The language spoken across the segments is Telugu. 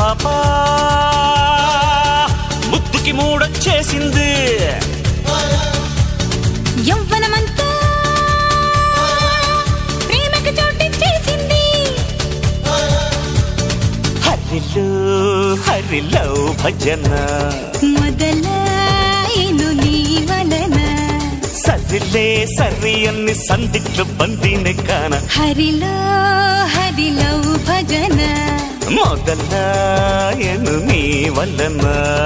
పాప ముద్దుకి మూడొచ్చేసింది యవ్వనమంతా ప్రేమకు చోటిచ్చేసింది హరిలో హరిలో భజన మొదలాయను నీ వలన సరిలే సరి అన్ని సందిట్లు బందిని కాన హరిలో హరిలో భజన మొదలాయను నీ వలన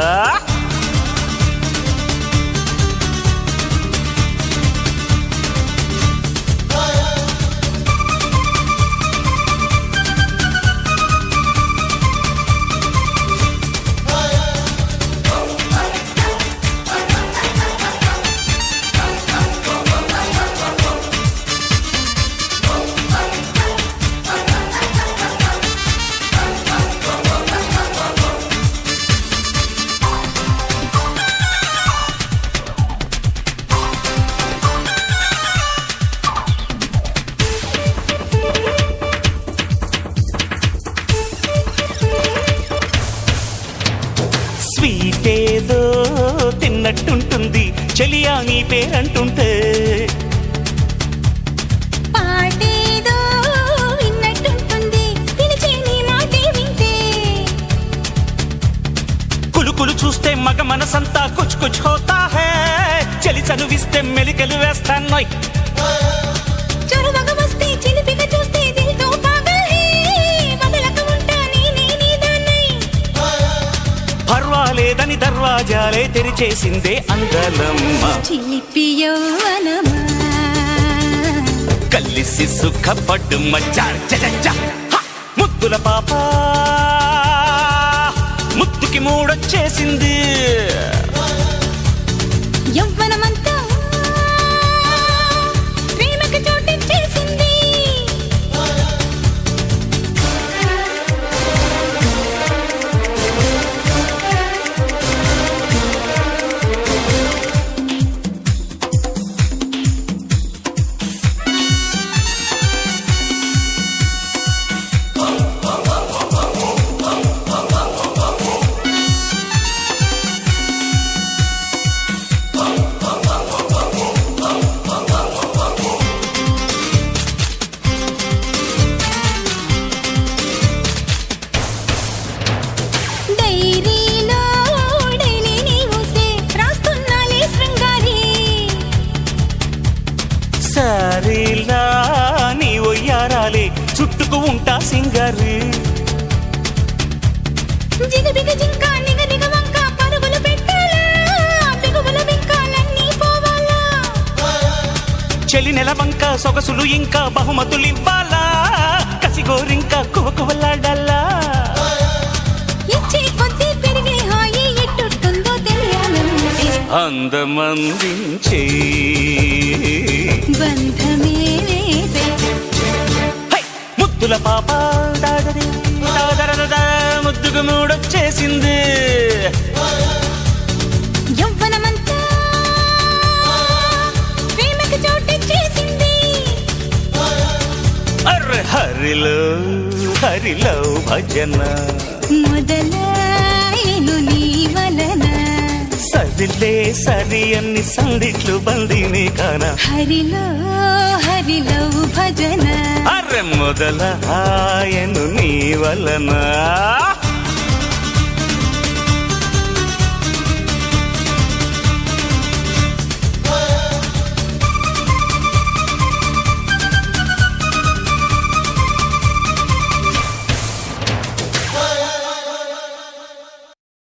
స్వీట్ ఏదో తిన్నట్టుంటుంది చెలియా నీ పేరంటుంటే పాటేదో విన్నట్టుంటుంది పిలిచే నీ మాటే వింటే కులుకులు చూస్తే మగ మనసంతా కుచ్ కుచ్ హోతా హే చలి చనువిస్తే మెలికలు వేస్తాన్నోయ్ చొరవగ వస్తే చిలిపిగా చూస్తే దిల్తో పాగల్ హే వదలక ఉంటా నేనే నీ దాన్నై పర్వాలేదని దర్వాజాలే తెరిచేసిందే అందలమ్మ చిలిపి యౌవనమా కలిసి సుఖపడ్డు మచ్చా చ చ చ. హ! ముద్దుల పాప ముద్దుకి మూడొచ్చేసింది యవ్వనమంతా ప్రేమకు చోటిచ్చేసింది డైరీలో డైలీ నీవుసే రాస్తున్నాలే శృంగారి సరేలా నీ ఒయ్యారాలే చుట్టుకు ఉంటా సింగారు జిగబిగ జింక నిగ నిగ వంక పరుగులు పెట్టాలా బిగువుల బింకాలన్నీ పోవాలా చెలి నెలవంక సొగసులు ఇంకా బహుమతులు ఇవ్వాలా కసిగోరింకా కువకువలాడాలా ఇచ్చే కొద్దీ పెరిగే హాయి ఎట్టుంటుందో తెలియాలంటే అందమందించే బంధమే వేసే హై! ముద్దుల పాప దాదరి దాదరదదా ముద్దుకు మూడొచ్చేసింది యవ్వనమంతా ప్రేమకు చోటిచ్చేసింది అర్రె హరిలో హరిలో భజన మొదలాయను నీ వలన సరిలే సరి అన్ని సందిట్లు బందిని కాన హరిలో హరిలో భజన అర్రె మొదల ఆయను నీ వలన